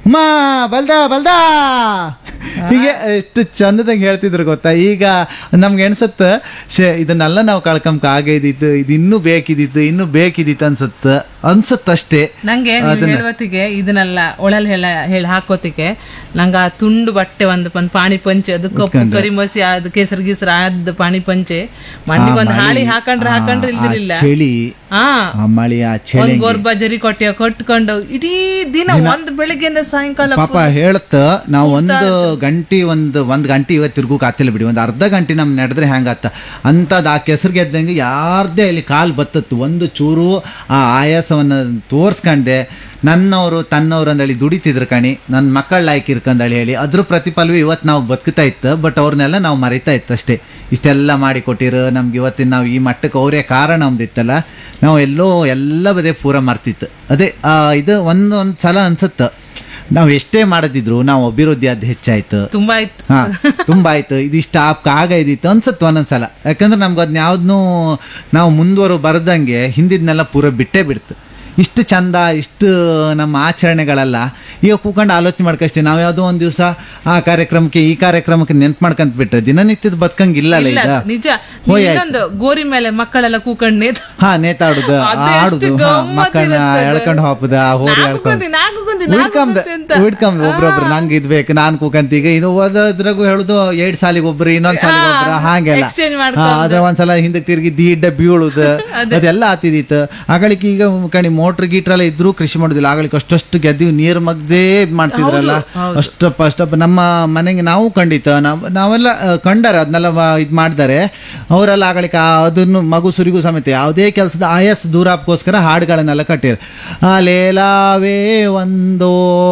ಮಾ ಬಲ್ದ ಬಲ್ದ ಹೀಗೆ ಎಷ್ಟು ಚಂದದಂಗೆ ಹೇಳ್ತಿದ್ರು ಗೊತ್ತಾ ಈಗ ನಮ್ಗೆ ಅನ್ಸತ್ತ ಶೇ ಇದನ್ನೆಲ್ಲ ನಾವು ಕಳ್ಕೊಂಬ ಆಗೈದಿತ್ತು ಇದು ಇನ್ನೂ ಬೇಕಿದಿತ್ತು ಇನ್ನೂ ಬೇಕಿದಿತ್ತು ಅನ್ಸತ್ತ ಅನ್ಸತ್ತಷ್ಟೇ ನಂಗೆ ನೀವು ಹೇಳುವತ್ತಿಗೆ ಇದನ್ನೆಲ್ಲ ಒಳಲ್ ಹೇಳ ಹೇಳಿ ಹಾಕೋತಿಗೆ ನಂಗೆ ಆ ತುಂಡು ಬಟ್ಟೆ ಒಂದು ಒಂದು ಪಾಣಿ ಪಂಚೆ ಅದು ಕಪ್ಪು ಕರಿ ಮಸಿ ಅದು ಕೇಸರಿ ಗೀಸರ ಆದ ಪಾಣಿ ಪಂಚೆ ಮಂಡಿಗೆ ಒಂದು ಹಾಳಿ ಹಾಕೊಂಡ್ರೆ ಹಾಕೊಂಡ್ರೆ ಇಲ್ದಿರಿಲ್ಲ ಚಳಿ ಹಾ ಆ ಮಳಿ ಆ ಚಳಿ ಒಂದ್ ಗೋರ್ಬ ಜರಿ ಕೊಟ್ಟಿಯ ಕಟ್ಕೊಂಡು ಇಡೀ ದಿನ ಒಂದ್ ಬೆಳಿಗ್ಗೆಯಿಂದ ಸಾಯಂಕಾಲ ಪಾಪ ಹೇಳತ್ತ ನಾವು ಒಂದು ಗಂಟೆ ಒಂದು ಒಂದ್ ಗಂಟೆ ಇವತ್ತು ತಿರ್ಗೋಕ್ ಆತಿಲ್ಲ ಬಿಡಿ ಒಂದು ಅರ್ಧ ಗಂಟೆ ನಮ್ ನಡೆದ್ರೆ ಹೆಂಗಾತ ಅಂತದ್ ಆ ಕೆಸರು ಗೆದ್ದಂಗೆ ಯಾರ್ದೇ ಅಲ್ಲಿ ಕಾಲ್ ಬತ್ತತ್ತು ಒಂದು ಚೂರು ಆ ಆಯಾಸವನ್ನ ತೋರ್ಸ್ಕಂಡೆ ನನ್ನವರು ತನ್ನವ್ರು ಅಂದೇಳಿ ದುಡಿತಿದ್ರು ಕಣಿ ನನ್ನ ಮಕ್ಕಳ ಲಾಯ್ಕ್ ಇರ್ಕಂದಳಿ ಹೇಳಿ ಅದ್ರ ಪ್ರತಿಫಲವೇ ಇವತ್ತು ನಾವು ಬದುಕ್ತಾ ಇತ್ತು ಬಟ್ ಅವ್ರನ್ನೆಲ್ಲ ನಾವು ಮರಿತಾ ಇತ್ತು ಅಷ್ಟೇ ಇಷ್ಟೆಲ್ಲ ಮಾಡಿ ಕೊಟ್ಟಿರು ನಮ್ಗೆ ಇವತ್ತಿನ ನಾವು ಈ ಮಟ್ಟಕ್ಕೆ ಅವರೇ ಕಾರಣ ನಮ್ದಿತ್ತಲ್ಲ ನಾವು ಎಲ್ಲೋ ಎಲ್ಲ ಬದೇ ಪೂರ ಮರ್ತಿತ್ತು ಅದೇ ಆ, ಇದು ಒಂದು ಒಂದು ಸಲ ಅನ್ಸುತ್ತೆ ನಾವು ಎಷ್ಟೇ ಮಾಡದಿದ್ರು ನಾವು ಅಭಿವೃದ್ಧಿ ಅದು ಹೆಚ್ಚಾಯ್ತು ತುಂಬಾ ಇತ್ತು ಹಾ ತುಂಬಾ ಆಯ್ತು ಇದಿಷ್ಟು ಆಪ್ ಆಗೈದಿತ್ತು ಅನ್ಸತ್ತು ಒಂದೊಂದ್ಸಲ ಯಾಕಂದ್ರೆ ನಮ್ಗೆ ಅದನ್ನ ಯಾವ್ದನ್ನೂ ನಾವು ಮುಂದುವರು ಬರ್ದಂಗೆ ಹಿಂದಿದ್ನೆಲ್ಲ ಪೂರ ಬಿಟ್ಟೇ ಬಿಡ್ತು ಇಷ್ಟು ಚಂದ ಇಷ್ಟು ನಮ್ಮ ಆಚರಣೆಗಳೆಲ್ಲ ಈಗ ಕೂಕೊಂಡು ಆಲೋಚನೆ ಮಾಡ್ಕಷ್ಟೇ ನಾವು ಯಾವುದೋ ಒಂದು ದಿವಸ ಆ ಕಾರ್ಯಕ್ರಮಕ್ಕೆ ಈ ಕಾರ್ಯಕ್ರಮಕ್ಕೆ ನೆನ್ಪು ಮಾಡ್ಕೊಂತ ಬಿಟ್ರೆ ದಿನನಿತ್ಯದ ಬದುಕಂಗಿಲ್ಲಲ್ಲ ಇಲ್ಲ ಈಗ ನಿಜ ಹೋಯ್ ಇನ್ನೊಂದು ಗೋರಿ ಮೇಲೆ ಮಕ್ಕಳೆಲ್ಲ ಕೂಕೊಂಡ್ ನೇತ ಹಾ ನೇತಾಡುದು ಅದು ಎಷ್ಟು ಆಡುದು ಹಾ, ಗಮ್ಮತ್ ಮಕ್ಕಳನ್ನ ಇರುತ್ತೆ ಅದು. ಎಳ್ಕೊಂಡು ಹಾಪುದ ಹೋರಿ ನಾಲ್ಕು ಎಳ್ಕೊಂಡು ಗುಂದಿ, ನಾಲ್ಕು ಗುಂದಿ, ನಾಲ್ಕು ಉಳ್ಕಂಬ ಗುಂದಿ ಅಂತ. ಉಳ್ಕಂಬ ಒಬ್ರೊಬ್ರು ನಂಗೆ ಇದ್ ಬೇಕು ನಾನ್ ಕೂಕಂತ ಈಗ ಇನ್ನು ಓದೋದ್ರಾಗು ಹೇಳುದು ಎರಡ್ ಸಾಲಿಗೆ ಒಬ್ರು ಇನ್ನೊಂದ್ ಸಾಲಿಗೆ ಒಬ್ರು ಹಾಗೆಲ್ಲ exchange ಹಾ, ಮಾಡ್ಕೊಂಡು. ಅದ್ರ ಒಂದ್ಸಲ ಹಿಂದಕ್ಕೆ ತಿರುಗಿ ದೀಡ್ಡ ಬೀಳುದು ಅದೆಲ್ಲ ಆತಿದಿತ್ತು ಆಗಳಿಕೆ ಈಗ ಕಣಿ ಮೋಟ್ರ್ ಗೀಟ್ರ್ ಎಲ್ಲ ಇದ್ರು ಕೃಷಿ ಮಾಡುದಿಲ್ಲ ಆಗಳಿಕೆ ಅಷ್ಟಷ್ಟು ಗೆದ್ದಿವಿ ನೀರ್ ಮಗ್ದೇ ಇದ್ ಮಾಡ್ತಿದ್ರಲ್ಲ ಅಷ್ಟಪ್ಪ ಅಷ್ಟಪ್ಪ ನಮ್ಮ ಮನೆಗೆ ನಾವು ಖಂಡಿತ ನಾವ್ ನಾವೆಲ್ಲ ಆ, ಕಂಡಾರ ಅದನ್ನೆಲ್ಲ ಇದು ಮಾಡ್ತಾರೆ ಅವರೆಲ್ಲ ಆಗಳಿಕೆ ಆ ಅದನ್ನು ಮಗು ಸುರಿಗೂ ಸಮೇತ ಯಾವುದೇ ಕೆಲಸದ ಆಯಾಸ ದೂರಾಪಕ್ಕೋಸ್ಕರ ಹಾಡುಗಳನ್ನೆಲ್ಲ ಕಟ್ಟಿರು ಆ ಲೇಲಾವೇ ಒಂದೋ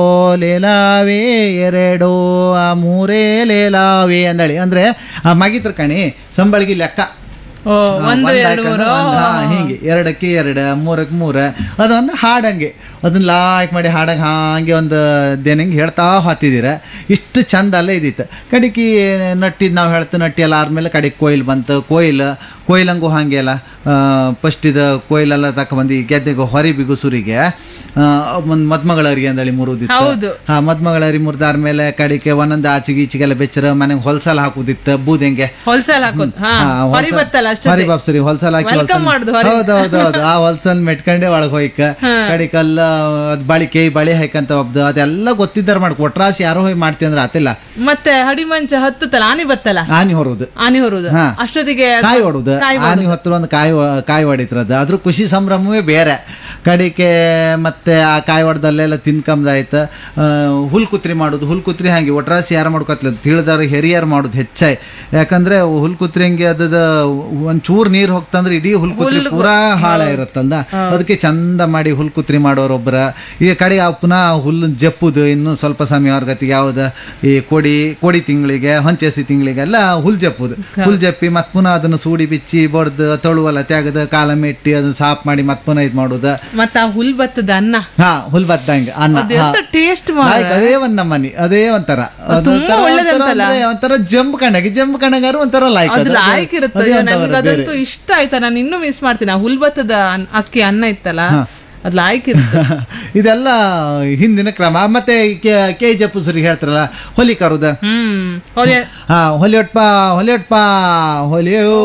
ಲೇಲಾವೇ ಎರಡೋ ಆ ಮೂರೇ ಲೇಲಾವೇ ಅಂದಳಿ ಅಂದ್ರೆ ಆ ಮಗಿತ್ರ ಕಣಿ ಸಂಬಳಿಗೆ ಲೆಕ್ಕ ಓ ಒಂದು ಒಂದ್ ಎರಡು ಹಾಕೊಂಡು ಮೂರು ಒಂದ್ ಹಾ, ಹಿಂಗೆ ಎರಡಕ್ಕೆ ಎರಡು ಮೂರಕ್ಕೆ ಮೂರ ಅದೊಂದು ಹಾಡಂಗೆ ಅದನ್ನ ಲಾಯ್ಕ್ ಮಾಡಿ ಹಾಡಂಗೆ ಹಾಗೆ ಒಂದು ದೇನಂಗೆ ಹೇಳ್ತಾ ಹತ್ತಿದ್ದೀರ ಇಷ್ಟು ಚಂದ ಅಲ್ಲೇ ಇದ್ದಿತ್ತು ಕಡಿಕಿ ನಟ್ಟಿದ್ ನಾವು ಹೇಳ್ತು ನಟ್ಟಿ ಎಲ್ಲ ಆದ್ಮೇಲೆ ಕಡೆಗೆ ಕೊಯ್ಲು ಬಂತು ಕೊಯ್ಲು ಕೊಯ್ಲಂಗೂ ಹಾಗೆ ಅಲ್ಲ ಫಸ್ಟ್ ಇದು ಕೊಯ್ಲೆಲ್ಲ ತಕೊಂಬಂದು ಗೆದ್ದೆಗೆ ಹೊರಿ ಬಿಗುಸುರಿಗೆ ಒಂದು ಮದ್ಮಗಳರಿಗೆ ಅಂದಳಿ ಮುರುದಿತ್ತು ಹೌದು. ಹಾ ಮದ್ಮಗಳರಿ ಮುರಿದಾದ್ಮೇಲೆ ಕಡಿಕೆ ಒಂದೊಂದು ಆಚೆಗೆ ಈಚೆಗೆಲ್ಲ ಬೆಚ್ಚರ ಮನೆಗೆ ಹೊಲ್ಸಲ್ ಹಾಕುದಿತ್ತು ಬೂದೆಂಗೆ ಹೊಲ್ಸಲ್ ಹಾಕೋದು ಹಾ ಹಾ, ಹೊರಿ ಹೊಲ್ಸಲ್- ಬತ್ತಲ್ಲ ಹೊರಿ ಅಷ್ಟೇ ಬಾಪ್ಸರಿ ಹೊಲ್ಸಲ್ ಹಾಕಿ Welcome ಹೊಲ್ಸಲ್- ಮಾಡುದು ಹೊರಿ. ಹೌದು ಹೌದು ಹೌದು ಆ ಹೊಲ್ಸಲ್ ಮೆಟ್ಕೊಂಡೆ ಒಳಗ್ ಹೋಯ್ಕ ಕಡಿಕಲ್ಲ ಅದ್ ಬಳಿಕೆ ಬಳಿ ಹಾಕಂತ ಒಬ್ದು ಅದೆಲ್ಲ ಗೊತ್ತಿದ್ದಾರ ಮಾಡಿ ಕೊಟ್ರಾಸಿ ಯಾರೋ ಹೋಗಿ ಮಾಡ್ತಿ ಅಂದ್ರೆ ಆತಿಲ್ಲ ಮತ್ತೆ ಹಡಿಮಂಚ ಹತ್ತುತ್ತಲ್ಲ ಆನಿ ಬತ್ತಲ್ಲ ಆನಿ ಹೊರೋದು ಆನಿ ಹೊರುದು ಹಾ. ಅಷ್ಟೊತ್ತಿಗೆ ಅದು ಕಾಯಿ ಹೊಡುದು ಕಾಯಿ ಆನಿ ಹೊತ್ತಿರ ಒಂದು ಕಾಯಿ ಹೊ- ಕಾಯಿ ಹೊಡಿತಿರೋದು ಅದ್ರ ಖುಷಿ ಸಂಭ್ರಮವೇ ಬೇರೆ ಕಡಿಕೆ ಮತ್ತೆ ಆ ಕಾಯಿ ಹೊಡೆದಲ್ಲೆಲ್ಲ ತಿನ್ಕಂದಾಯ್ತು ಹುಲ್ ಕುತ್ರಿ ಮಾಡೋದು ಹುಲ್ ಕುತ್ರಿ ಹಂಗೆ ಒಟ್ರಾಸಿ ಯಾರು ಮಾಡ್ಕೊತ್ಲ ತಿಳಿದಾರ ಹಿರಿಯರು ಮಾಡೋದು ಹೆಚ್ಚಾಯ್ ಯಾಕಂದ್ರೆ ಹುಲ್ ಕುತ್ರಿ ಹಂಗೆ ಅದ ಒಂದ್ ಚೂರ್ ನೀರ್ ಹೋಗ್ತಂದ್ರೆ ಇಡೀ ಹುಲ್ ಕುತ್ರಿ ಪೂರಾ ಹಾಳ ಇರುತ್ತಲ್ದ ಅದಕ್ಕೆ ಚಂದ ಮಾಡಿ ಹುಲ್ ಕುತ್ರಿ ಮಾಡೋರೊಬ್ಬರ ಈಗ ಕಡೆ ಆ ಪುನಃ ಹುಲ್ಲು ಜಪ್ಪುದು ಇನ್ನು ಸ್ವಲ್ಪ ಸಮಯ ಹೊರಗತಿಗೆ ಯಾವ್ದು ಈ ಕೊಡಿ ಕೊಡಿ ತಿಂಗಳಿಗೆ ಹೊಂಚೆಸಿ ತಿಂಗಳಿಗೆಲ್ಲ ಹುಲ್ ಜಪ್ಪುದು ಹುಲ್ ಜಪ್ಪಿ ಮತ್ ಪುನಃ ಅದನ್ನು ಸೂಡಿ ಬಿಚ್ಚಿ ಬಡ್ದು ತೊಳುವಲ್ಲ ತೆಗೆದು ಕಾಲ ಮೆಟ್ಟಿ ಅದನ್ನ ಸಾಫ್ ಮಾಡಿ ಮತ್ ಪುನಃ ಇದು ಮಾಡೋದು ಮತ್ತ ಆ ಹುಲ್ ಬತ್ತದ ಅನ್ನ ಹಾ ಹುಲ್ ಬತ್ತಂಗೆ ಅನ್ನ ಅದು ಹಾ. ಎಂತ ಟೇಸ್ಟ್ ಆಯ್ತು, ಅದೇ ಒಂದ್ ನಮ್ಮನಿ ಅದೇ ಒಂಥರ ತುಂಬಾ ಒಂಥರ- ಒಳ್ಳೆದಂತಲ್ಲ? ಒಂಥರ ಅಂದ್ರೆ ಒಂಥರ ಜಂಪ್ ಕಣಗೆ ಜಂಪ್ ಕಣಗಾರು ಒಂಥರ ಲೈಕ್ ಅದ್ರ ಲಾಯ್ಕ್ ಇರುತ್ತೆ ನನ್ಗೆ ಅದಂತೂ ಇಷ್ಟ ಆಯ್ತಾ ನಾನು ಇನ್ನೂ ಮಿಸ್ ಮಾಡ್ತೀನಿ ಆ ಹುಲ್ ಬತ್ತದ ಅನ್- ಅಕ್ಕಿ ಅನ್ನ ಇತ್ತಲ್ಲ ಅದ್ ಲಾಯ್ಕ್ ಇರುತ್ತೆ ಇದೆಲ್ಲ ಹಿಂದಿನ ಕ್ರಮ ಮತ್ತೆ ಕೆ ಜಿ ಪುಸರಿ ಹೇಳ್ತಾರಲ್ಲ ಹೊಲಿ ಕರುದ ಹ್ಮ್ ಹೊಲೆ ಹಾ ಹೊಲಿಯೊಟ್ಪ ಹೊಲಿಯೊಟ್ಪ ಹೊಲಿಯೋ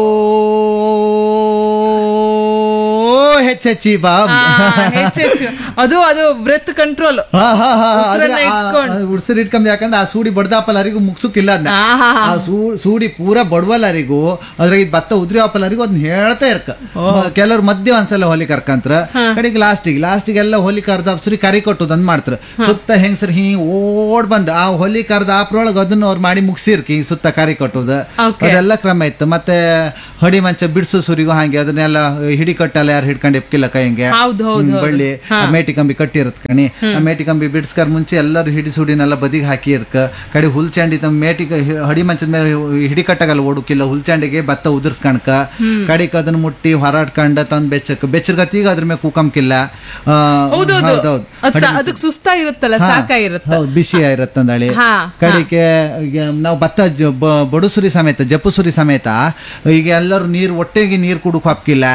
ಹೆಚ್ಚೆಚ್ಚಿ ಬಾ ಆ, ಹೆಚ್ಚು ಹೆಚ್ಚು ಅದು ಅದು ಬ್ರೆತ್ ಕಂಟ್ರೋಲ್ ಹಾ, ಹಾ, ಹಾ, ಉಸ್ರನ್ನ ಅದ್ರ ಆ- ಇಟ್ಕೊಂಡು. ಆ ಉಸ್ರು ಇಟ್ಕೊಂಡ್ ಯಾಕಂದ್ರೆ ಆ ಸೂಡಿ ಬಡ್ದಾಪಲ್ಲರಿಗೂ ಮುಗ್ಸುಕ್ಕಿಲ್ಲ ಅದನ್ನ ಆಹಾ. ಆ ಸೂ- ಸೂಡಿ ಪೂರ ಬಡವಲ್ಲರಿಗೂ ಅದ್ರಾಗ ಇದ್ ಭತ್ತ ಉದ್ರಿ ಆಪಲ್ಲರಿಗೂ ಅದನ್ನ ಹೇಳ್ತಾ ಇರ್ಕ ಕೆಲವ್ರು ಮಧ್ಯ ಒಂದ್ಸಲ ಹೋಲಿ ಕರ್ಕಂತ್ರ ಕಡೆಗೆ ಲಾಸ್ಟಿಗೆ ಲಾಸ್ಟಿಗೆ ಎಲ್ಲ ಹೋಲಿ ಕರ್ದ ಸುರಿ ಕರಿ ಕೊಟ್ಟುದ್ ಅಂದ್ ಮಾಡ್ತಾರ ಸುತ್ತ ಹೆಂಗಸರ್ ಹಿಂಗ್ ಓಡ್ ಬಂದ್ ಆ ಹೋಲಿ ಕರ್ದ ಆಪ್ರೊಳಗ ಅದನ್ನ ಅವ್ರು ಮಾಡಿ ಮುಗ್ಸಿರ್ಕಿ ಸುತ್ತ ಕರಿ ಕೊಟ್ಟುದು Okay. ಅದೆಲ್ಲ ಕ್ರಮ ಇತ್ತು ಮತ್ತೆ ಹಡಿ ಮಂಚ ಬಿಡ್ಸು ಸುರಿಗೂ ಹಾಗೆ ಅದನ್ನೆಲ್ಲ ಹಿಡಿ ಕಟ್ಟಲ್ಲ ಯಾರು ಹಿಡ್ಕೊಂಡು ಎಪ್ಕಿಲ್ಲ ಕೈಗೆ ಹೌದು, ಹೌದು, ಹ್ಮ್, ಹೌದು. ಬಳ್ಳಿ ಆ ಮೇಟಿ ಕಂಬಿ ಕಟ್ಟಿರತ್ ಕಣಿ ಆ ಮೇಟಿ ಕಂಬಿ ಬಿಡ್ಸ್ಕರ್ ಮುಂಚೆ ಎಲ್ಲರೂ ಹಿಡಿ ಸುಡಿನೆಲ್ಲ ಬದಿಗೆ ಹಾಕಿ ಇರ್ಕ ಕಡೆ ಹುಲ್ ಚಾಂಡಿ ತಮ್ಮ ಮೇಟಿ ಕ- ಹಿ- ಹಡಿ ಮಂಚದ ಮೇಲೆ ಹಿಡಿ ಕಟ್ಟಗಲ್ಲ ಓಡುಕಿಲ್ಲ ಹುಲ್ ಚಾಂಡಿಗೆ ಭತ್ತ ಉದುರ್ಸ್ಕಣಕ ಕಡಿಕ್ ಅದನ್ನ ಮುಟ್ಟಿ ಹೊರಾಡ್ಕಂಡ ತಂದ್ ಬೆಚ್ಚಕ್ ಬೆಚ್ಚರ್ಗತ್ತೀಗ ಅದ್ರ ಮೇಲೆ ಕೂಕಂಕಿಲ್ಲ ಆ, ಹೌದೌದು ಹೌದೌದು. ಅದ್ ಅದಕ್ಕೆ ಸುಸ್ತಾಗಿರುತ್ತಲ್ಲ ಹಾ, ಸಾಕಾಗಿರುತ್ತೆ ಹೌದು ಬಿಸಿ ಇರತ್ತಂದಳಿ ಹಾ, ಕಡಿಕೆ ಈಗ ನಾವು ಭತ್ತ ಜ- ಬ- ಬಡುಸುರಿ ಸಮೇತ ಜಪ್ಪುಸುರಿ ಸಮೇತ ಈಗ ಎಲ್ಲರೂ ನೀರು ಒಟ್ಟೆಗೆ ನೀರು ಕುಡುಕ್ ಹಾಕಿಲ್ಲ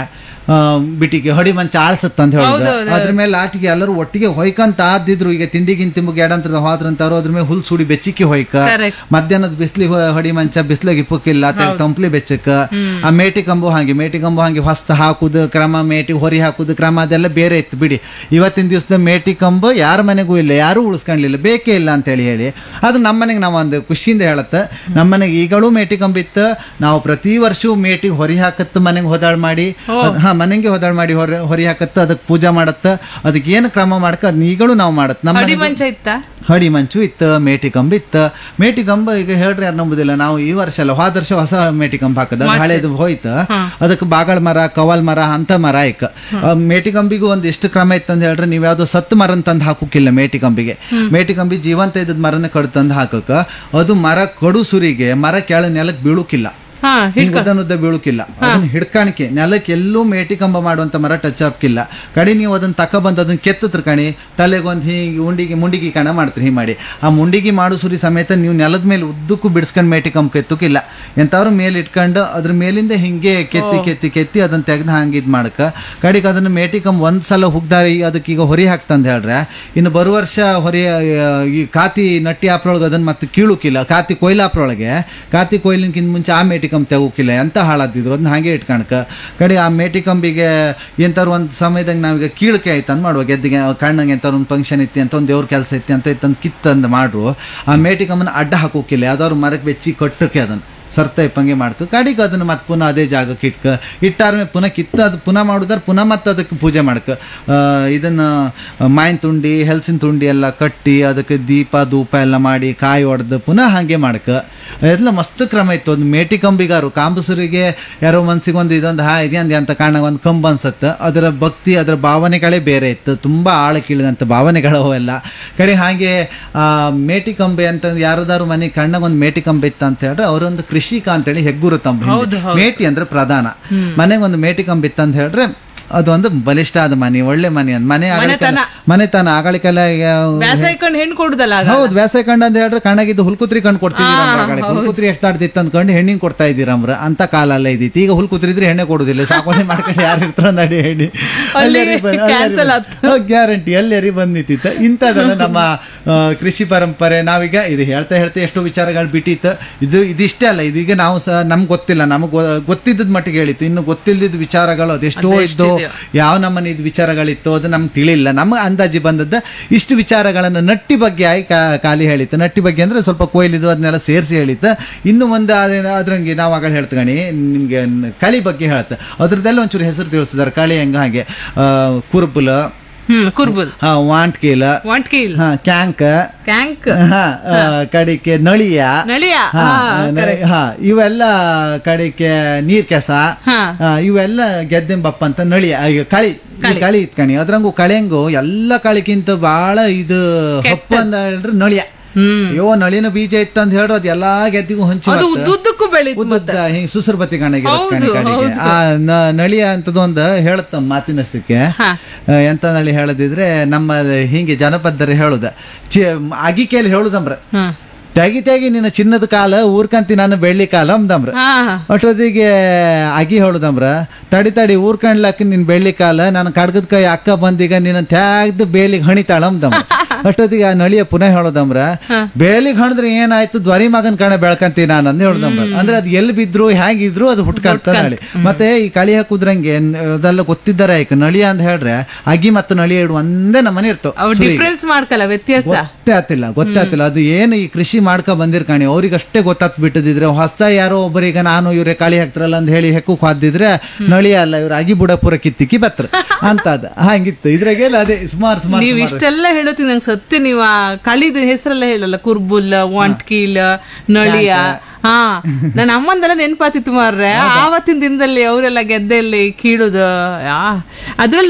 ಆ, ಬಿಟಿಗೆ ಹೊಡಿ ಮಂಚ ಆಳ್ಸತ್ತ ಅಂತ ಹೇಳಿದ್ರು ಅದ್ರ ಮೇಲೆ ಲಾಟಿಗೆ ಎಲ್ಲರೂ ಒಟ್ಟಿಗೆ ಹೊಯ್ಕಂತ ಆದಿದ್ರು ಈಗ ತಿಂಡಿಗಿನ್ ತಿಂಬುಗೆ ಎಡಂತರದ ಹೋದ್ರಂತಾರು ಅದ್ರ ಮೇಲೆ ಹುಲ್ ಸುಡಿ ಬೆಚ್ಚಿಕ್ಕಿ ಹೊಯ್ಕ Correct. ಮಧ್ಯಾಹ್ನದ ಬಿಸ್ಲಿ ಹೊಡಿ ಮಂಚ ಬಿಸ್ಲಾಗ ಇಪ್ಪಕ್ಕಿಲ್ಲ ತಂಪ್ಲಿ ಬೆಚ್ಚಕ್ಕ ಆ ಮೇಟಿ ಕಂಬು ಹಾಗೆ ಮೇಟಿ ಕಂಬು ಹಾಗೆ ಹೊಸ್ತ ಹಾಕುದು ಕ್ರಮ ಮೇಟಿ ಹೊರಿ ಹಾಕುದು ಕ್ರಮ ಅದೆಲ್ಲ ಬೇರೆ ಇತ್ತು ಬಿಡಿ ಇವತ್ತಿನ ದಿವಸದ ಮೇಟಿ ಕಂಬು ಯಾರ ಮನೆಗೂ ಇಲ್ಲ ಯಾರು ಉಳಿಸ್ಕೊಂಡ್ಲಿಲ್ಲ ಬೇಕೇ ಇಲ್ಲ ಅಂತ ಹೇಳಿ ಹೇಳಿ ಅದು ನಮ್ಮ ಮನೆಗೆ ನಾವು ಒಂದು ಖುಷಿಯಿಂದ ಹೇಳತ್ತ ನಮ್ಮ ಮನೆಗೆ ಈಗಳೂ ಮೇಟಿ ಕಂಬ ಇತ್ತು ನಾವು ಪ್ರತಿ ವರ್ಷವೂ ಮೇಟಿಗೆ ಹೊರಿ ಹಾಕತ್ತ ಮನೆಗೆ ಹೊದಾಳ್ ಮಾಡಿ ಅದ್- ಹಾ ಮನೆಗೆ ಹೊದಾಳ್ ಮಾಡಿ ಹೊರ ಹೊರಿ ಹಾಕತ್ತ ಅದಕ್ಕೆ ಪೂಜಾ ಮಾಡತ್ತ ಅದಕ್ಕೆ ಏನು ಕ್ರಮ ಮಾಡಕ್ಕ ಅದನ್ನ ಈಗಳೂ ನಾವು ಮಾಡತ್ ನಮ್ಮ ಅಡಿ ಮನೆಗೂ- ಮಂಚ ಇತ್ತ ಹಡಿ ಮಂಚು ಇತ್ತು ಮೇಟಿ ಕಂಬ ಇತ್ತು ಮೇಟಿ ಕಂಬ ಈಗ ಹೇಳ್ರಿ ಯಾರು ನಂಬುದಿಲ್ಲ ನಾವು ಈ ವರ್ಷ ಅಲ್ಲ ಹೋದ ವರ್ಷ ಹೊಸ ಮೇಟಿ ಕಂಬ ಹಾಕದ ಅದು ಹಳೇದು ಹೋಯ್ತು ಅದಕ್ಕೆ ಬಾಗಳ ಮರ ಕವಲ್ ಮರ ಅಂತ ಮರ ಇಕ್ಕ ಆ ಮೇಟಿ ಕಂಬಿಗೂ ಒಂದು ಎಷ್ಟು ಕ್ರಮ ಇತ್ತು ಅಂತ ಹೇಳ್ರಿ ನೀವು ಯಾವ್ದೋ ಸತ್ತು ಮರ ತಂದು ಹಾಕೋಕಿಲ್ಲ ಮೇಟಿ ಕಂಬಿಗೆ ಮೇಟಿ ಕಂಬಿ ಜೀವಂತ ಇದ್ದದ ಮರನ ಕಡು ತಂದು ಹಾಕಕ್ಕ ಅದು ಮರ ಕಡು ಸುರಿಗೆ ಮರ ಕೆಳ ನೆಲಕ್ಕೆ ಬೀಳುಕಿಲ್ಲ ಹಾ ಹಿಂಗ್ ಉದ್ದ ಬೀಳುಕಿಲ್ಲ ಅದನ್ನ ಹಿಡ್ಕಾಣಿಕೆ ನೆಲಕ್ಕೆ ಎಲ್ಲೂ ಮೇಟಿ ಕಂಬ ಮಾಡುವಂತ ಮರ ಟಚ್ ಹಾಕಿಲ್ಲ ಕಡೆ ನೀವು ಅದನ್ನ ತಕ ಬಂದು ಅದನ್ನ ಕೆತ್ತತ್ರ ಕಣಿ ತಲೆಗೊಂದು ಹೀಗೆ ಉಂಡಿಗೆ ಮುಂಡಿಗೆ ಕಣ ಮಾಡ್ತೀರಿ ಹೀಗೆ ಮಾಡಿ ಆ ಮುಂಡಿಗೆ ಮಾಡು ಸುರಿ ಸಮೇತ ನೀವು ನೆಲದ ಮೇಲೆ ಉದ್ದಕ್ಕೂ ಬಿಡಿಸ್ಕೊಂಡು ಮೇಟಿ ಕಂಬ ಕೆತ್ತಕ್ಕಿಲ್ಲ ಎಂಥವ್ರು ಮೇಲೆ ಇಟ್ಕೊಂಡು ಅದ್ರ ಮೇಲಿಂದ ಹಿಂಗೆ ಕೆತ್ತಿ ಕೆತ್ತಿ ಕೆತ್ತಿ ಅದನ್ನ ತೆಗ್ದು ಹಂಗೆ ಇದು ಮಾಡಕ ಕಡೆಗೆ ಅದನ್ನ ಮೇಟಿ ಕಂಬ ಒಂದ್ ಸಲ ಹುಗ್ದಾರಿ ಅದಕ್ಕೆ ಈಗ ಹೊರಿ ಹಾಕ್ತಂದ ಹೇಳ್ರೆ ಇನ್ನು ಬರುವ ವರ್ಷ ಹೊರಿ ಆ, ಈ ಕಾತಿ ನಟ್ಟಿ ಆಪ್ರೊಳಗೆ ಅದನ್ನ ಮತ್ತೆ ಕೀಳುಕಿಲ್ಲ ಕಾತಿ ಕೊಯ್ಲಾಪ್ರೊಳಗೆ ಕಾತಿ ಕೊಯ್ಲಿನ್ಕಿಂತ ಮುಂಚೆ ಆ ಮೇಟಿ ಕಂಬ ತೆಗೋಕಿಲ್ಲ ಎಂತ ಹಾಳಾದಿದ್ರು ಅದನ್ನ ಹಾಗೆ ಇಟ್ಕಣಕ ಕಡೆ ಆ ಮೇಟಿ ಕಂಬಿಗೆ ಎಂತಾರು ಒಂದು ಸಮಯದಾಗ ನಾವೀಗ ಕೀಳಕೆ ಆಯ್ತು ಅಂತ ಮಾಡುವ ಗೆದ್ದಿಗೆ ಕಣ್ಣಂಗೆ ಎಂತಾರು ಒಂದು ಫಂಕ್ಷನ್ ಇತ್ತು ಅಂತ ಒಂದು ದೇವ್ರ ಕೆಲಸ ಇತ್ತು ಅಂತ ಇತ್ತಂದು ಕಿತ್ತಂದು ಮಾಡ್ರು ಆ ಮೇಟಿ ಕಂಬನ ಅಡ್ಡ ಹಾಕೋಕಿಲ್ಲ ಯಾವ್ದಾದ್ರು ಮರಕ್ಕೆ ಬೆಚ್ಚಿ ಕಟ್ಟಕ್ಕೆ ಅದನ್ನು ಸರ್ತ ಇಪ್ಪಂಗೆ ಮಾಡ್ಕ ಕಡಿಗೆ ಅದನ್ನ ಮತ್ತೆ ಪುನಃ ಅದೇ ಜಾಗಕ್ಕೆ ಇಟ್ಕ ಇಟ್ಟಾರ್ಮೆ ಪುನಃ ಕಿತ್ತ ಅದು ಪುನಃ ಮಾಡುದಾರ ಪುನಃ ಮತ್ತೆ ಅದಕ್ಕೆ ಪೂಜೆ ಮಾಡ್ಕ ಆ, ಇದನ್ನ ಮಾಯಿನ ತುಂಡಿ ಹೆಲ್ಸಿನ ತುಂಡಿ ಎಲ್ಲ ಕಟ್ಟಿ ಅದಕ್ಕೆ ದೀಪ ಧೂಪ ಎಲ್ಲ ಮಾಡಿ ಕಾಯಿ ಹೊಡೆದು ಪುನಃ ಹಾಗೆ ಮಾಡ್ಕ ಎಲ್ಲ ಮಸ್ತ್ ಕ್ರಮ ಇತ್ತು ಒಂದು ಮೇಟಿ ಕಂಬಿಗಾರು ಕಾಂಬಸುರಿಗೆ ಯಾರೋ ಮನ್ಸಿಗೆ ಒಂದು ಇದೊಂದು ಹಾ ಇದೆಯಂದ ಅಂತ ಕಾರಣ ಒಂದು ಕಂಬ ಅನ್ಸತ್ತ ಅದರ ಭಕ್ತಿ ಅದರ ಭಾವನೆಗಳೇ ಬೇರೆ ಇತ್ತು ತುಂಬ ಆಳಕ್ಕಿಳಿದಂಥ ಭಾವನೆಗಳು ಅವೆಲ್ಲ ಕಡೆ ಹಾಗೆ ಆ ಮೇಟಿ ಕಂಬೆ ಅಂತ ಯಾರದಾರು ಮನೆ ಕಣ್ಣಾಗ ಒಂದು ಮೇಟಿ ಕಂಬೆ ಇತ್ತು ಅಂತ ಹೇಳಿದ್ರೆ ಅವರೊಂದು ಕೃಷಿಕ ಅಂತೇಳಿ ಹೆಗ್ಗುರು ತಮ್ಮ ಹಿಂದೆ. ಮೇಟಿ ಅಂದ್ರೆ ಪ್ರಧಾನ ಮನೆಗೆ ಒಂದು ಮೇಟಿ ಕಂಬ ಇತ್ತು ಅಂತ ಹೇಳಿದ್ರೆ ಅದೊಂದು ಬಲಿಷ್ಠ ಆದ ಮನೆ ಒಳ್ಳೆ ಮನೆ ಅಂತ ಮನೆ ಆಗಳಿಕೆಲ್ಲ- ಮನೆತನ ಆಗಳಿಕೆಲ್ಲ ಬ್ಯಾಸ ಇಟ್ಕೊಂಡು ಹೆಣ್ಣು ಕೊಡುದಲ್ಲ ಆಗ ಹೌದು ವ್ಯಾಸ ಕಂಡ ಅಂತ ಹೇಳಿದ್ರೆ ಕಣ್ಣಾಗಿದ್ದು ಹುಲ್ಕುತ್ರಿ ಕಣ್ ಕೊಡ್ತೀವಿ ಹುಲ್ಕುತ್ರಿ ಎಷ್ಟು ಆಡ್ತಿತ್ತು ಅಂದ್ಕೊಂಡು ಹೆಣ್ಣಿಗೆ ಕೊಡ್ತಾ ಇದ್ದೀರಮ್ರ ಅಂತ ಕಾಲ ಅಲ್ಲ ಇದ್ದಿತ್ತು ಈಗ ಹುಲ್ಕುತ್ರಿ ಇದ್ರೆ ಹೆಣ್ಣೆ ಕೊಡುದಿಲ್ಲ ಸಾಕೋಣೆ ಮಾಡ್ಕೊಂಡು ಯಾರು ಇರ್ತಾರ ನಡಿ ಹೇಳಿ ಅಲ್ಲಿ cancel ಆತು. ಗ್ಯಾರಂಟಿ ಎಲ್ಲರಿ ಬಂದ್ ನಿಂತಿತ್ತು ಇಂಥದನ್ನ ನಮ್ಮ ಆ, ಕೃಷಿ ಪರಂಪರೆ ನಾವೀಗ ಇದು ಹೇಳ್ತಾ ಹೇಳ್ತಾ ಎಷ್ಟೋ ವಿಚಾರಗಳು ಬಿಟ್ಟಿತ್ತು ಇದು ಇದಿಷ್ಟೇ ಅಲ್ಲ ಇದೀಗ ನಾವು ಸಹ ನಮ್ಗೆ ಗೊತ್ತಿಲ್ಲ ನಮಗೆ ಗೊತ್ತಿದ್ದದ ಮಟ್ಟಿಗೆ ಹೇಳಿತ್ತು ಇನ್ನು ಗೊತ್ತಿಲ್ಲದ ವಿಚಾರಗಳು ಅದೆಷ್ಟೋ ಇದ್ದು ಯಾವ ನಮ್ಮನೆ ಇದು ವಿಚಾರಗಳಿತ್ತು ಅದು ನಮ್ಗೆ ತಿಳಿಲ್ಲ ನಮ್ಮ ಅಂದಾಜಿ ಬಂದದ್ದ ಇಷ್ಟು ವಿಚಾರಗಳನ್ನು ನಟ್ಟಿ ಬಗ್ಗೆ ಆಗಿ ಕಾ- ಖಾಲಿ ಹೇಳಿತ್ತು ನಟ್ಟಿ ಬಗ್ಗೆ ಅಂದ್ರೆ ಸ್ವಲ್ಪ ಕೊಯ್ಲಿದು ಅದನ್ನೆಲ್ಲ ಸೇರಿಸಿ ಹೇಳಿತ್ತು ಇನ್ನು ಒಂದು ಅದೇನ- ಅದ್ರಂಗೆ ನಾವು ಆಗ ಹೇಳ್ತಗಣಿ ನಿಮ್ಗೆ ನ- ಕಳಿ ಬಗ್ಗೆ ಹೇಳ್ತ ಅದ್ರದ್ದೆಲ್ಲ ಒಂಚೂರು ಹೆಸರು ತಿಳಿಸಿದಾರೆ ಕಳಿ ಹೆಂಗ ಹಾಗೆ ಆ, ಕುರುಬುಲ ಹ್ಮ್ ಕುರ್ಬುಲ್ ಹಾ ವಾಂಟ್ಕೀಲ ವಾಂಟ್ ಕೀಲ್ ಹಾ ಕ್ಯಾಂಕ್ ಕ್ಯಾಂಕ್ ಹಾ ಆ, ಕಡಿಕೆ ನಳಿಯ ನಳಿಯ ಹಾ, ಹಾ, ನ- ಹಾ ಇವೆಲ್ಲ ಕಡಿಕೆ ನೀರ್ ಕೆಸ ಹಾ. ಆ, ಇವೆಲ್ಲ ಗೆದ್ದೆಂಬಪ್ಪ ಅಂತ ನಳಿಯ ಈಗ ಕಳಿ ಈ ಕಳಿ ಇತ್ಕಣಿ ಅದ್ರಂಗು ಕಳೆಂಗು ಎಲ್ಲ ಕಳಿಗಿಂತ ಬಾಳ ಇದು ಹಪ್ಪು ಅಂತ ಹೇಳಿದ್ರೆ ನಳಿಯ ಹ್ಮ್ ಅಯ್ಯೋ ನಳಿನ ಬೀಜ ಇತ್ತು ಅಂತ ಹೇಳಿದ್ರೆ ಅದು ಎಲ್ಲಾ ಗೆದ್ದಿಗೂ ಹಂಚಿ ಅದು ಬರ್ತದೆ. ಉದ್ದುದ್ದಕ್ಕೂ ಬೆಳೀತು ಉದ್ದುದ್ದ ಹಿಂಗ್ ಸುಸರ್ಬತ್ತಿ ಕಣಗೆ ಹೌದು, ಹೌದು. ಆ ನ- ನಳಿಯ ಅಂತದೊಂದು ಹೇಳುತ್ತ ಮಾತಿನಷ್ಟಕ್ಕೆ ಹಾ. ಆ, ಎಂತ ನಳಿ ಹೇಳದಿದ್ರೆ ನಮ್ಮ ಹಿಂಗೆ ಜನಪದರು ಹೇಳುದ ಚಿ ಅಗಿಕೆಯಲ್ಲಿ ಹೇಳುದಂಬ್ರ ಹ್ಮ್ ತೆಗಿ ತೆಗಿ ನಿನ್ನ ಚಿನ್ನದ ಕಾಲ ಊರ್ಕಂತಿ ನಾನು ಬೆಳ್ಳಿ ಕಾಲ ಅಂದಮ್ರ ಹಾ ಅಷ್ಟೊತ್ತಿಗೆ ಅಗಿ ಹೇಳುದಮ್ರ ತಡಿ ತಡಿ ಊರ್ಕಂಡ್ಲಕ್ಕ ನಿನ್ ಬೆಳ್ಳಿ ಕಾಲ ನಾನು ಕಡ್ಗದ ಕೈ ಅಕ್ಕ ಬಂದೀಗ ನಿನ್ನ ತ್ಯಾಗ್ದು ಬೇಲಿಗೆ ಹಣಿತಾಳ ಅಂದಮ್ರ ಅಷ್ಟೊತ್ತಿಗೆ ಆ ನಳಿಯ ಪುನಃ ಹೇಳೋದಮ್ರ ಬೇಲಿಗೆ ಹಣದ್ರೆ ಏನಾಯ್ತು ಧ್ವರಿ ಮಗನ್ ಕಣ ಬೆಳ್ಕಂತಿ ನಾನು ಅಂದ್ ಹೇಳ್ದಮ್ರ ಅಂದ್ರೆ ಅದು ಎಲ್ಲಿ ಬಿದ್ರು ಹೇಗಿದ್ರು ಅದು ಹುಟ್ಕಂತ ನಳಿ ಮತ್ತೆ ಈ ಕಳಿ ಹಾಕುದ್ರಂಗೆ ನ- ಅದೆಲ್ಲ ಗೊತ್ತಿದ್ದಾರೆ ಆಯ್ತು ನಳಿಯ ಅಂತ ಹೇಳ್ರೆ ಅಗಿ ಮತ್ತು ನಳಿಯ ಇಡು ಒಂದೇ ನಮ್ಮನೆ ಇರ್ತವೆ ಅವ್ ಡಿಫ್ರೆನ್ಸ್ ಮಾಡ್ಕಲ್ಲ ವ್ಯತ್ಯಾಸ ಗೊತ್ತೇ ಆತಿಲ್ಲ ಗೊತ್ತೇ ಆತಿಲ್ಲ ಅದು ಏನು ಈ ಕೃಷಿ ಮಾಡ್ಕೊ ಬಂದಿರ್ಕಾಣಿ ಅವ್ರಿಗಷ್ಟೇ ಗೊತ್ತಾತ್ ಬಿಟ್ಟದಿದ್ರೆ ಹೊಸ ಯಾರೋ ಒಬ್ಬರಿಗೆ ನಾನು ಇವ್ರೆ ಕಾಳಿ ಹಾಕ್ತಾರಲ್ಲ ಅಂತ ಹೇಳಿ ಹೆಕ್ಕಕ್ ಹಾದಿದ್ರೆ ನಳಿ ಅಲ್ಲ ಇವ್ರ ಅಗಿ ಬುಡ ಪೂರ ಕಿತ್ತಿಕ್ಕಿ ಬತ್ರ ಅಂತದ ಹಂಗಿತ್ತು ಇದ್ರಾಗೆಲ್ಲ ಅದೇ ಸುಮಾರು ಸುಮಾರು ನೀವ್ ಇಷ್ಟೆಲ್ಲ ಹೇಳುತ್ತೀನಿ ನಂಗೆ ಸತ್ಯ ನೀವು ಆ ಕಳಿದ ಹೆಸರೆಲ್ಲ ಹೇಳಲ್ಲ ಕುರ್ಬುಲ್ ವಾಂಟ್ಕೀಲ್ ನಳಿಯ ಹಾ ನನ್ನ ಅಮ್ಮಂದೆಲ್ಲ ನೆನಪಾತಿತ್ತು ಮಾರ್ರೆ ಆವತ್ತಿನ ದಿನದಲ್ಲಿ ಅವರೆಲ್ಲ ಗೆದ್ದೆಲ್ಲಿ ಕೀಳುದು ಆ, ಅದ್ರಲ್ಲೂ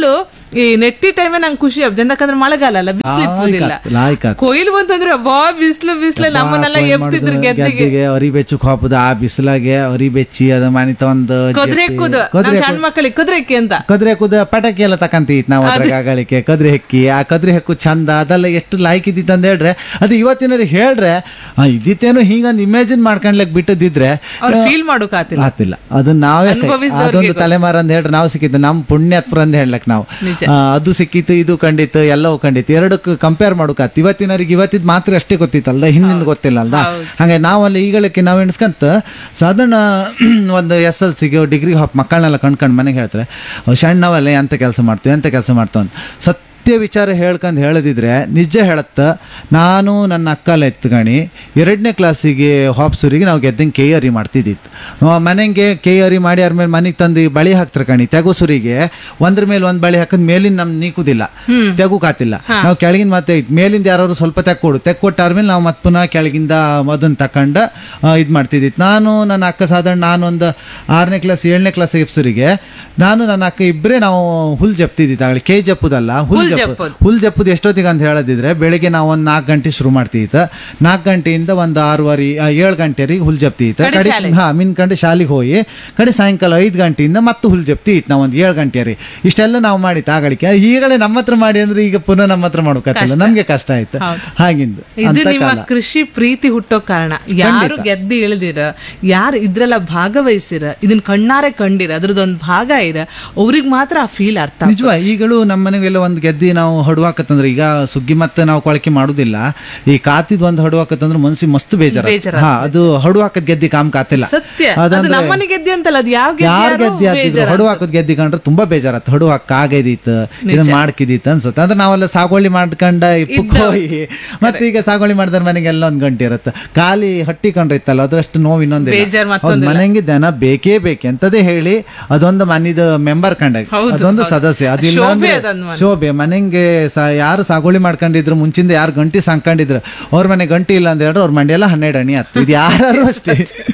ಈ ನೆಟ್ಟಿ ಟೈಮೇ ನಂಗೆ ಖುಷಿ ಆಗ್ತದೆ ಯಾಕಂದ್ರೆ ಮಳೆಗಾಲ ಅಲ್ಲ ಬಿಸಿಲು ಇಪ್ಪುದಿಲ್ಲ ಲಾಯ್ಕ ಕೊಯ್ಲು ಬಂತಂದ್ರೆ ವಾ ಬಿಸಿಲು ಬಿಸಿಲು ನಮ್ಮನ್ನೆಲ್ಲ ಎಪ್ತಿದ್ರು ಗೆದ್ದಿಗೆ ಗೆದ್ದಿಗೆ ಅರಿ ಬೆಚ್ಚಕ್ ಹಾಪುದ ಆ ಬಿಸಿಲಾಗೆ ಅರಿ ಬೆಚ್ಚಿ ಅದ ಮನಿತ ಒಂದು ಕುದುರೆ ಎಕ್ಕುದು ನಮ್ ಸಣ್ಣ ಮಕ್ಕಳಿಗೆ ಕುದುರೆ ಎಕ್ಕಿ ಅಂತ ಕದ್ರೆ ಕುದ ಪಟಾಕಿ ಎಲ್ಲ ತಕಂತೀತ್ ನಾವು ಅದ್ರಾಗ ಆಗಳಿಕೆ ಕದ್ರೆ ಹೆಕ್ಕಿ ಆ ಕದ್ರೆ ಹೆಕ್ಕು ಚಂದ ಅದೆಲ್ಲ ಎಷ್ಟು ಲಾಯ್ಕ್ ಇದ್ದಿತ್ತು ಅಂತ ಹೇಳ್ರೆ ಅದು ಇವತ್ತಿನವ್ರಿಗೆ ಹೇಳ್ರೆ ಆ, ಇದ್ದಿತ್ತೇನೋ ಹಿಂಗೊಂದು ಇಮ್ಯಾಜಿನ್ ಮಾಡ್ಕೊಂಡ್ಲಕ್ ಬಿಟ್ಟದಿದ್ರೆ ಅವ್ರು ಫೀಲ್ ಮಾಡೋಕಾತಿಲ್ಲ ಆತಿಲ್ಲ ಅದನ್ನ ನಾವೇ ಸ- ಅನುಭವಿಸಿದವ್ರಿಗೆ ಅದೊಂದು ತಲೆಮಾರ ಅಂತ ಹೇಳ್ರಿ ನಾವು ಸಿಕ್ಕಿದ್ದು ನಮ್ಮ ಪುಣ್ಯಾತ್ಪರ ಅಂತ ಹೇಳಕ್ ನಾವು ನಿಜ. ಆ, ಅದು ಸಿಕ್ಕಿತ್ತು ಇದು ಕಂಡಿತ್ತು ಎಲ್ಲವೂ ಕಂಡಿತ್ತು ಎರಡಕ್ಕೂ ಕಂಪೇರ್ ಮಾಡೋಕಾತ್ ಇವತ್ತಿನವ್ರಿಗೆ ಇವತ್ತಿದ್ ಮಾತ್ರ ಅಷ್ಟೇ ಗೊತ್ತಿತ್ತಲ್ದ ಹಿಂದಿಂದ ಗೊತ್ತಿಲ್ಲ ಅಲ್ದ ಹಂಗೆ ನಾವಲ್ಲಿ ಈಗಳಕ್ಕೆ ನಾವು ಎಣಿಸ್ಕಂತ ಸಾಧಾರಣ ಒಂದು ಎಸ್ ಎಲ್ ಸಿಗೆ ಡಿಗ್ರಿ ಹಾಪ್ ಮಕ್ಕಳನ್ನೆಲ್ಲ ಕಂಡ್ಕೊಂಡು ಮನೆಗೆ ಹೇಳ್ತಾರೆ ಅವ್ ಸಣ್ಣವಲ್ಲ ಎಂತ ಕೆಲಸ ಮಾಡ್ತೀವಿ ಎಂತ ಕೆಲಸ ಮಾಡ್ತಾವ ಅಂತ ಸತ್ಯ ವಿಚಾರ ಹೇಳ್ಕೊಂಡು ಹೇಳದಿದ್ರೆ ನಿಜ ಹೇಳತ್ತ ನಾನು ನನ್ನ ಅಕ್ಕಲ್ಲ ಎತ್ಗಣಿ ಎರಡನೇ ಕ್ಲಾಸಿಗೆ ಹಾಪ್ಸೂರಿಗೆ ನಾವು ಗೆದ್ದಂಗೆ ಕೆ ಅರಿ ಮಾಡ್ತಿದ್ದಿತ್ತು ಮನೆಗೆ ಕೆ ಅರಿ ಮಾಡಿ ಅವ್ರ ಮೇಲೆ ಮನೆಗೆ ತಂದು ಬಳಿ ಹಾಕ್ತಾರೆ ಕಣಿ ತೆಗುಸುರಿಗೆ ಒಂದ್ರ ಮೇಲೆ ಒಂದು ಬಳಿ ಹಾಕಿದ್ ಮೇಲಿನ ನಮ್ ನೀಕುದಿಲ್ಲ ತೆಗುಕಾತಿಲ್ಲ ನಾವು ಕೆಳಗಿನ ಮತ್ತೆ ಇದ್ ಮೇಲಿಂದ ಯಾರು ಸ್ವಲ್ಪ ತೆಕ್ಕೊಡು ತೆಕ್ಕೊಟ್ಟಾದ್ಮೇಲೆ ನಾವು ಮತ್ತೆ ಪುನಃ ಕೆಳಗಿಂದ ಅದನ್ನ ತಕೊಂಡು ಇದು ಮಾಡ್ತಿದ್ದಿತ್ತು ನಾನು ನನ್ನ ಅಕ್ಕ ಸಾಧಾರಣ ನಾನು ಒಂದು ಆರನೇ ಕ್ಲಾಸ್ ಏಳನೇ ಕ್ಲಾಸ್ ಎಪ್ಸರಿಗೆ ನಾನು ನನ್ನ ಅಕ್ಕ ಇಬ್ಬರೇ ನಾವು ಹುಲ್ ಜಪ್ತಿದ್ದಿತ್ತು ಆಗಲಿ ಕೈ ಜಪ್ಪುದಲ್ಲ ಹುಲ್ ಹುಲ್ ಜಪ್ಪು ಜಪ್ಪುದು. ಹುಲ್ ಜಪ್ಪುದು ಎಷ್ಟೊತ್ತಿಗೆ ಅಂತ ಹೇಳದಿದ್ರೆ ಬೆಳಿಗ್ಗೆ ನಾವು ಒಂದು ನಾಲ್ಕು ಗಂಟೆ ಶುರು ಮಾಡ್ತಿತ್ತು ನಾಲ್ಕು ಗಂಟೆಯಿಂದ ಒಂದು ಆರೂವರೆ ಆ, ಏಳು ಗಂಟೆವರೆಗೆ ಹುಲ್ ಜಪ್ತಿತ್ತು ಕಡೆ ಕಡೆ ಶಾಲೆ. ಹಾ ಮಿನ್ಕಂಡು ಶಾಲೆಗೆ ಹೋಗಿ ಕಡೆ ಸಾಯಂಕಾಲ ಐದು ಗಂಟೆಯಿಂದ ಮತ್ತೆ ಹುಲ್ ಜಪ್ತಿ ಇತ್ತು ನಾವು ಒಂದು ಏಳು ಗಂಟೆ ರೀ ಇಷ್ಟೆಲ್ಲ ನಾವು ಮಾಡಿತ್ತು ಆಗಳಿಕೆ ಈಗಲೇ ನಮ್ಮ ಹತ್ರ ಮಾಡಿ ಅಂದ್ರೆ ಈಗ ಪುನಃ ನಮ್ಮ ಹತ್ರ ಮಾಡೋಕತ್ತಿಲ್ಲ ನಮ್ಗೆ ಕಷ್ಟ ಆಯ್ತು ಹೌದು. ಹಾಗಿಂದು ಇದು ಅಂತ ನಿಮ್ಮ ಕಾಲ. ಕೃಷಿ ಪ್ರೀತಿ ಹುಟ್ಟೋ ಕಾರಣ ಯಾರು ಗೆದ್ದು ಇಳಿದಿರ ಯಾರು ಇದ್ರೆಲ್ಲ ಭಾಗವಹಿಸಿರ ಇದನ್ನ ಕಣ್ಣಾರೆ ಕಂಡಿರ ಅದ್ರದ್ದೊಂದು ಭಾಗ ಇರ ಅವ್ರಿಗೆ ಮಾತ್ರ ಆ ಫೀಲ್ ಅರ್ಥ ಆಗ್ತದೆ. ನಿಜವಾ ಈಗಲೂ ನಮ್ಮ ಮನೆಗೆಲ್ಲ ಒಂದು ಗೆದ್ದಿ ನಾವು ಹಡುವಾಕತ್ತಂದ್ರೆ ಈಗ ಸುಗ್ಗಿ ಮತ್ತೆ ನಾವು ಕೊಳಕೆ ಮಾಡುದಿಲ್ಲ ಈ ಕಾತಿದ್ ಒಂದು ಹಡುವಾಕತ್ತಂದ್ರೆ ಮನ್ಸಿಗೆ ಮಸ್ತ್ ಬೇಜಾರ ಬೇಜಾರ್ ಹಾ ಅದು ಹಡುವಾಕದ್ ಗೆದ್ದಿ ಕಾಮ್ ಕಾತಿಲ್ಲ ಸತ್ಯ ಅದು ಅದಂದ್ರೆ ನಮ್ಮನೆ ಗೆದ್ದಿ ಅಂತಲ್ಲ ಅದು ಯಾವ ಯಾರ್ ಗೆದ್ದಿ ಗೆದ್ದಿ ಆಗ್ತಿದ್ರು ಬೇಜಾರ ಹಡು ಹಾಕೋದ್ ಗೆದ್ದಿ ಕಂಡ್ರೆ ತುಂಬಾ ಬೇಜಾರತ್ ಹಡು ಹಾಕ ಆಗೈದಿತ್ತು ಇದನ್ನ ಮಾಡ್ಕಿದಿತ್ತು ಅನ್ಸುತ್ತೆ ಅಂದ್ರೆ ನಾವೆಲ್ಲ ಸಾಗುವಳಿ ಮಾಡ್ಕೊಂಡ ಇಪ್ಪಕ್ ಹೋಗಿ ಮತ್ತೆ ಈಗ ಸಾಗುವಳಿ ಮಾಡಿದ್ರೆ ಮನೆಗೆಲ್ಲ ಒಂದ್ ಗಂಟೆ ಇರುತ್ತೆ ಖಾಲಿ ಹಟ್ಟಿ ಕಂಡ್ರೆ ಇತ್ತಲ್ಲ ಅದ್ರಷ್ಟು ನೋವು ಇನ್ನೊಂದು ಬೇಜಾರ್ ಮತ್ತೊಂದಿಲ್ಲ. ಮನೆಗೆ ದನ ಬೇಕೇ ಬೇಕು ಎಂತದೇ ಹೇಳಿ ಅದೊಂದು ಮನಿದ ಮೆಂಬರ್ ಕಂಡ ಹೌದು, ಅದೊಂದು ಹೌದು. ಸದಸ್ಯ ಅದಿಲ್ಲ ಶೋಭೆ ಅಂದ್ರೆ ಅದೊಂದು ಮನೆ. ಶೋಭೆ ಮನೆಗೆ ಸ- ಯಾರು ಸಾಗುವಳಿ ಮಾಡ್ಕೊಂಡಿದ್ರು ಮುಂಚಿಂದ ಯಾರು ಗಂಟಿ ಸಾಕೊಂಡಿದ್ರು ಅವ್ರ ಮನೆ ಗಂಟಿ ಇಲ್ಲ ಅಂತ ಹೇಳಿದ್ರೆ ಅವ್ರ ಮಂಡಿಯೆಲ್ಲ ಹನ್ನೆರಡು ಅಣಿ ಆಯ್ತು ಇದು ಯಾರು ಅಷ್ಟೇ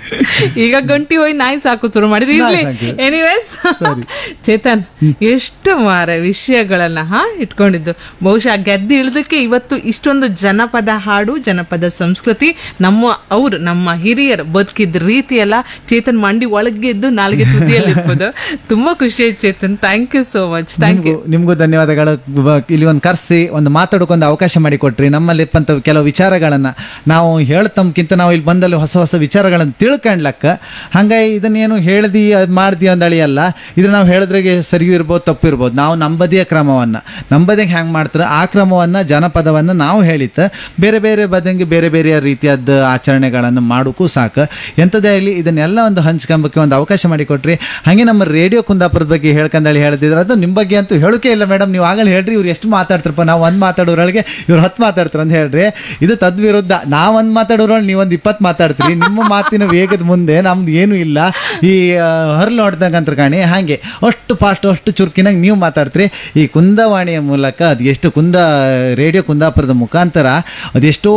ಈಗ ಗಂಟಿ ಹೋಗಿ ನಾಯಿ ಸಾಕು ಶುರು ಮಾಡಿದ್ರಿ ಇರ್ಲಿ ನಾಯಿ ಸಾಕು. ಎನಿವೇಸ್ ಚೇತನ್ ಎಷ್ಟು ಮಾರ ವಿಷಯಗಳನ್ನ ಹಾ ಇಟ್ಕೊಂಡಿದ್ದು ಬಹುಶಃ ಗೆದ್ದು ಇಳಿದಕ್ಕೆ ಇವತ್ತು ಇಷ್ಟೊಂದು ಜನಪದ ಹಾಡು ಜನಪದ ಸಂಸ್ಕೃತಿ ನಮ್ಮ ಅವ್ರು ನಮ್ಮ ಹಿರಿಯರು ಬದುಕಿದ ರೀತಿ ಎಲ್ಲ ಚೇತನ್ ಮಂಡಿ ಒಳಗೆದ್ದು ನಾಲ್ಗೆ ತುದಿಯಲ್ಲಿ ಇಪ್ಪದು ತುಂಬಾ ಖುಷಿ ಆಯ್ತು Chetan thank you so much thank you ನಿಮ್ಗೂ ನಿಮ್ಗೂ ಧನ್ಯವಾದಗಳು ಬ- ಇಲ್ಲಿ ಒಂದು ಕರೆಸಿ ಒಂದು ಮಾತಾಡೋಕೊಂದು ಅವಕಾಶ ಮಾಡಿಕೊಟ್ರಿ ನಮ್ಮಲ್ಲಿ ಇಪ್ಪಂತ ಕೆಲವು ವಿಚಾರಗಳನ್ನ ನಾವು ಹೇಳ್ತಮ್ಕಿಂತ ನಾವು ಇಲ್ಲಿ ಬಂದಲ್ಲಿ ಹೊಸ ಹೊಸ ವಿಚಾರಗಳನ್ನು ತಿಳ್ಕೊಂಡ್ಲಕ್ಕ ಹಂಗಾಗಿ ಇದನ್ನೇನು ಹೇಳ್ದಿ ಅದು ಮಾಡ್ದಿ ಅಂದಳಿ ಅಲ್ಲ ಇದು ನಾವು ಹೇಳಿದ್ರಿಗೆ ಸರಿ ಇರ್ಬೋದು ತಪ್ಪು ಇರ್ಬೋದು ನಾವು ನಂಬದಿಯ ಕ್ರಮವನ್ನ ನಂಬದಿಗೆ ಹ್ಯಾಂಗ್ ಮಾಡ್ತಾರೆ ಆ ಕ್ರಮವನ್ನ ಜನಪದವನ್ನ ನಾವು ಹೇಳಿತ್ತ ಬೇರೆ ಬೇರೆ ಬದಂಗೆ ಬೇರೆ ಬೇರೆ ರೀತಿಯಾದ ಆಚರಣೆಗಳನ್ನು ಮಾಡೋಕ್ಕೂ ಸಾಕು ಎಂಥದೇ ಆಗಲಿ ಇದನ್ನೆಲ್ಲ ಒಂದು ಹಂಚ್ಕೊಂಬಕ್ಕೆ ಒಂದು ಅವಕಾಶ ಮಾಡಿಕೊಟ್ರಿ ಹಾಗೆ ನಮ್ಮ ರೇಡಿಯೋ ಕುಂದಾಪುರದ ಬಗ್ಗೆ ಹೇಳ್ಕಂದಳಿ ಹೇಳ್ತಿದ್ರು ಅದು ನಿಮ್ಮ ಬಗ್ಗೆ ಅಂತೂ ಹೇಳೋಕೆ ಇಲ್ಲ ಮೇಡಮ್ ನೀವು ಆಗಲೇ ಹೇಳ್ರಿ ಇವ್ರು ಎಷ್ಟು ಮಾತಾಡ್ತಾರಪ್ಪ ನಾವು ಒಂದು ಮಾತಾಡೋರೊಳಗೆ ಇವ್ರು ಹತ್ತು ಮಾತಾಡ್ತಾರೆ ಅಂತ ಹೇಳ್ರಿ ಇದು ತದ್ವಿರುದ್ಧ ನಾವು ಒಂದು ಮಾತಾಡೋರೊಳಗೆ ನೀವು ಒಂದು ಇಪ್ಪತ್ತು ಮಾತಾಡ್ತೀರಿ ನಿಮ್ಮ ಮಾತಿನ ವೇಗದ ಮುಂದೆ ನಮ್ದು ಏನೂ ಇಲ್ಲ ಈ ಹರ್ಲು ಹೊಡೆದಂಗಂತ್ರ ಕಾಣಿ ಹಾಗೆ ಅಷ್ಟು ಫಾಸ್ಟ್ ಅಷ್ಟು ಚುರುಕಿನಾಗ ನೀವು ಮಾತಾಡ್ತೀರಿ ಈ ಕುಂದವಾಣಿಯ ಮೂಲಕ ಅದು ಎಷ್ಟು ಕುಂದ ರೇಡಿಯೋ ಕುಂದಾಪುರದ ಮುಖಾಂತರ ಅದೆಷ್ಟೋ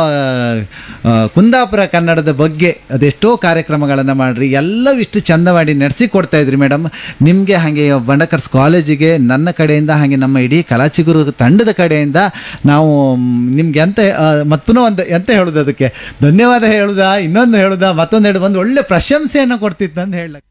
ಆ, ಕುಂದಾಪುರ ಕನ್ನಡದ ಬಗ್ಗೆ ಅದೆಷ್ಟೋ ಕಾರ್ಯಕ್ರಮಗಳನ್ನು ಮಾಡ್ರಿ ಎಲ್ಲವೂ ಇಷ್ಟು ಚಂದ ಮಾಡಿ ನಡೆಸಿ ಕೊಡ್ತಾ ಇದ್ರಿ ಮೇಡಮ್ ನಿಮಗೆ ಹಾಗೆ ಬಂಡಕರ್ಸ್ ಕಾಲೇಜಿಗೆ ನನ್ನ ಕಡೆಯಿಂದ ಹಾಗೆ ನಮ್ಮ ಇಡೀ ಕಲಾಚಿಗುರು ತಂಡದ ಕಡೆಯಿಂದ ನಾವು ನಿಮ್ಗೆ ಎಂತ ಮತ್ತೆ ಪುನಃ ಒಂದು ಎಂತ ಹೇಳುದು ಅದಕ್ಕೆ ಧನ್ಯವಾದ ಹೇಳುದಾ ಇನ್ನೊಂದು ಹೇಳುದಾ ಮತ್ತೊಂದು ಹೇಳುದು ಒಂದು ಒಳ್ಳೆ ಪ್ರಶಂಸೆಯನ್ನು ಕೊಡ್ತಿತ್ತು ಅಂತ ಹೇಳಕ್ಕೆ